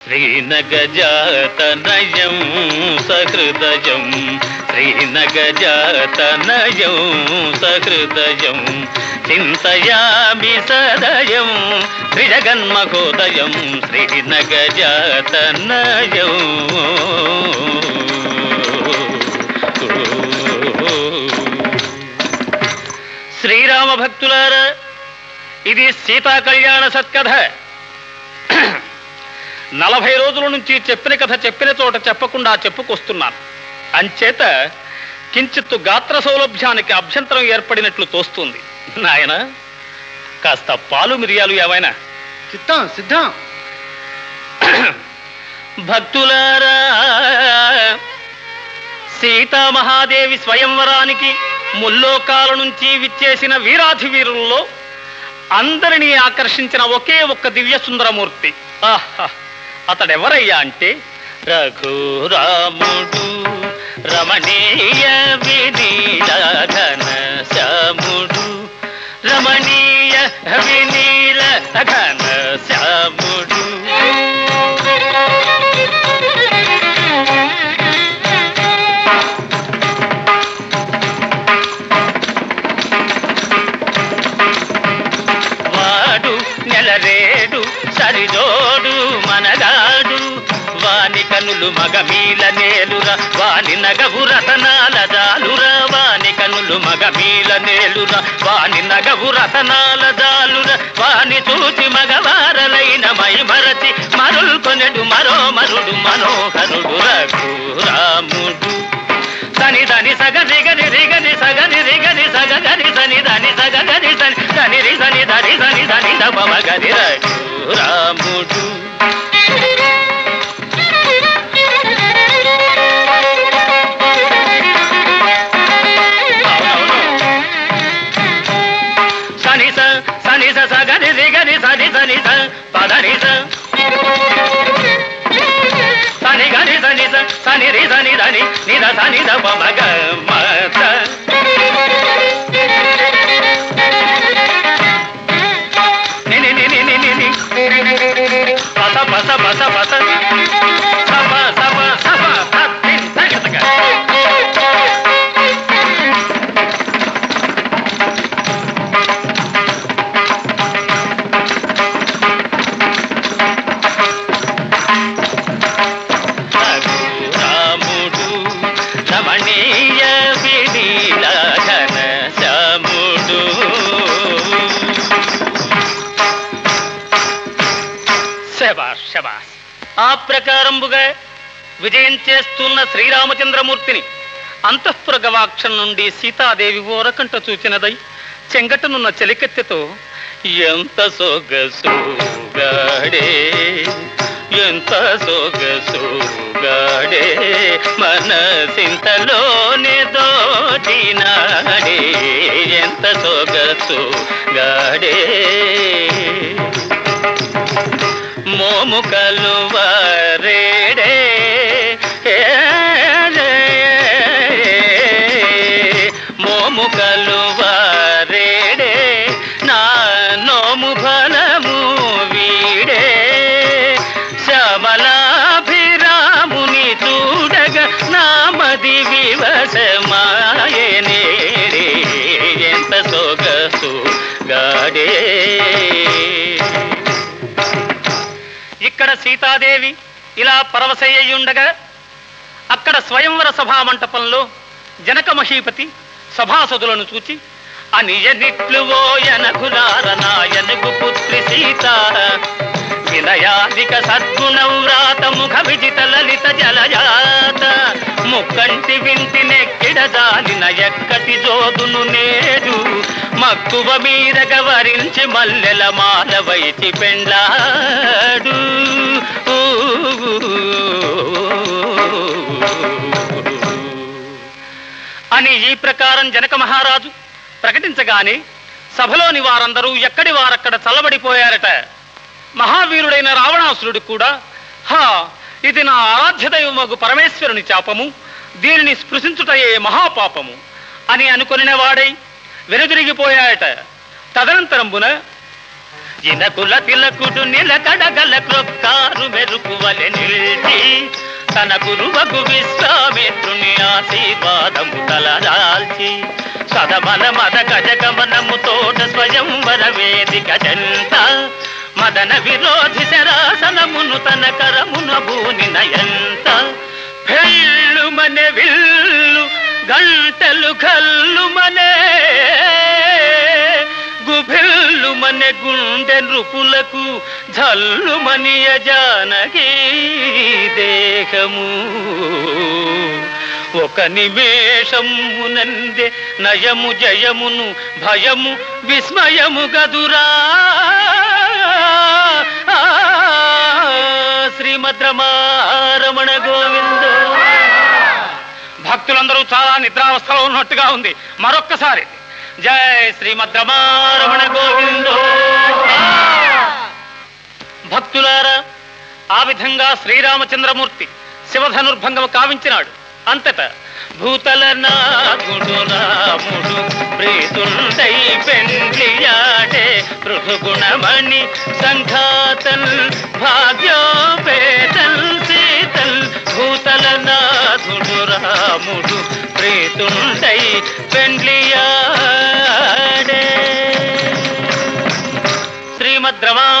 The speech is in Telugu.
శ్రీనగజాతనయం సహృదయం శ్రీనగజాతనయం సహృదయం చింతయామి సదయం త్రిజగన్మహోదయం శ్రీనగజాతనయం శ్రీరామ భక్తులారా ఇది సీతా కళ్యాణ సత్కథ నలభై రోజుల నుంచి చెప్పిన కథ చెప్పిన చోట చెప్పకుండా చెప్పుకొస్తున్నాను అంచేత కించిత్తు గాత్ర సౌలభ్యానికి అభ్యంతరం ఏర్పడినట్లు తోస్తుంది నాయన కాస్త పాలు మిరియాలు ఏవైనా చిత్తం సిద్ధం భక్తులారా సీతామహాదేవి స్వయంవరానికి ముల్లోకాల నుంచి విచ్చేసిన వీరాధి వీరుల్లో అందరినీ ఆకర్షించిన ఒకే ఒక్క దివ్య సుందరమూర్తి ఆహా అతడెవరయ్యా అంటే రఘురాముడు రమణీయ వినీలఘన శ్యాముడు రమణీయ వినీల ఘన శ్యాముడు వాడు నెలరేడు సరిజోడు మనగాడు వాని కనులు మగమీల నేలురా వాని నగవు రతనాల జాలురా వాని కనులు మగమీల నేలురా వాని నగవు రతనాల జాలురా వాని చూసి మగవారలైన మై మరచి మరుల్కొనెడు మరో మరుడు మనోహరుడు రఘురాముడు సని దని సగ రిగని రిగని సగని రిగని సగ గని సని దని సగ గని సని సని రి సని ధని సని ధని దమ గని రాముడు సని స సని స సగని రిగని సని సని స పదని స సని గని సని స సని రి సని ధని నిద సని ద పమ గ మ త ని ని ని ని ని ని ని పస పస పస పస సప సప సప తత్తిన్ తగతగ రాముడు రమణీయ వినీలఘన శ్యాముడు శబాష్ శబాష్ ఆ ప్రకారంబుగా విజయం చేస్తున్న శ్రీరామచంద్రమూర్తిని అంతఃపుర గవాక్షం నుండి సీతాదేవి ఓరకంట చూచినదై చెంగటనున్న చెలికెత్తెతో ఎంత సొగసుగాడే ఎంత సొగసుగాడే మనసింతలోనే దోచినాడే ఎంత సొగసుగాడే మోము కలువరేడే మోము కలువరేడే నా నోము ఫలము వీడే శ్యామలాభిరాముని చూడగ నామది వివసమాయనే ఎంత సొగసు గాడే ఇక్కడ సీతాదేవి ఇలా పరవశయ్యుండగా అక్కడ స్వయంవర సభా మంటపంలో జనక మహీపతి సభాసదులను చూచి అనియనిట్లు ఓయనకులార నాయనకు పుత్రి సీత వినయాధిక సద్గుణవ్రాత ముఖ విజిత లలిత జలజాత ముక్కంటి వింటి నెక్కిడదాలిన ఎక్కటి జోదును నేడు మక్కువ మీరగ వరించి మల్లెల మాల వైచి పెండ్లాడు అని ఈ ప్రకారం జనక మహారాజు ప్రకటించగానే సభలోని వారందరూ ఎక్కడి వారక్కడ చల్లబడిపోయారట మహావీరుడైన రావణాసురుడు కూడా హా ఇది నా ఆరాధ్య దైవమగు పరమేశ్వరుని శాపము దీనిని స్పృశించుటయే మహాపాపము అని అనుకొనిన వాడై వెనుదిరిగిపోయాయట తదనంతరంబున జినకుల తిలకుడు నిలకడగల క్రొక్కారు మెరుపువలె నిలిచి తన గురువకు విశ్వామిత్రుని ఆశీర్వాదము తలదాల్చి సదమన మద గజగమనము తోట స్వయంవర వేదిక జంట మదన విరోధి శరాసనమును తన కరమున భూని నయంత భెల్లుమనే విల్లు గంటలు కల్లుమనే గుభిల్లుమనే గుండె నృపులకు జల్లుమనియ జానకి దేహము ఒక నిమేషమునందే నయము జయమును భయము విస్మయము గదురా శ్రీమద్రమారమణ గోవింద భక్తులందరూ చాలా నిద్రావస్థలో ఉన్నట్టుగా ఉంది మరొక్కసారి జై శ్రీమద్రమారమణ గోవిందో భక్తులారా ఆ విధంగా శ్రీరామచంద్రమూర్తి శివధనుర్భంగం కావించినాడు అంతటా భూతల నాగుడు రాముడు ప్రీతుండై పెండ్లియాడే పృథుగుణమణి సంఘాతల్ భాగ్యోపేతల్ సీతల్ భూతల నాథుడు రాముడు ప్రీతుండై పెండ్లియాడే శ్రీమద్రమా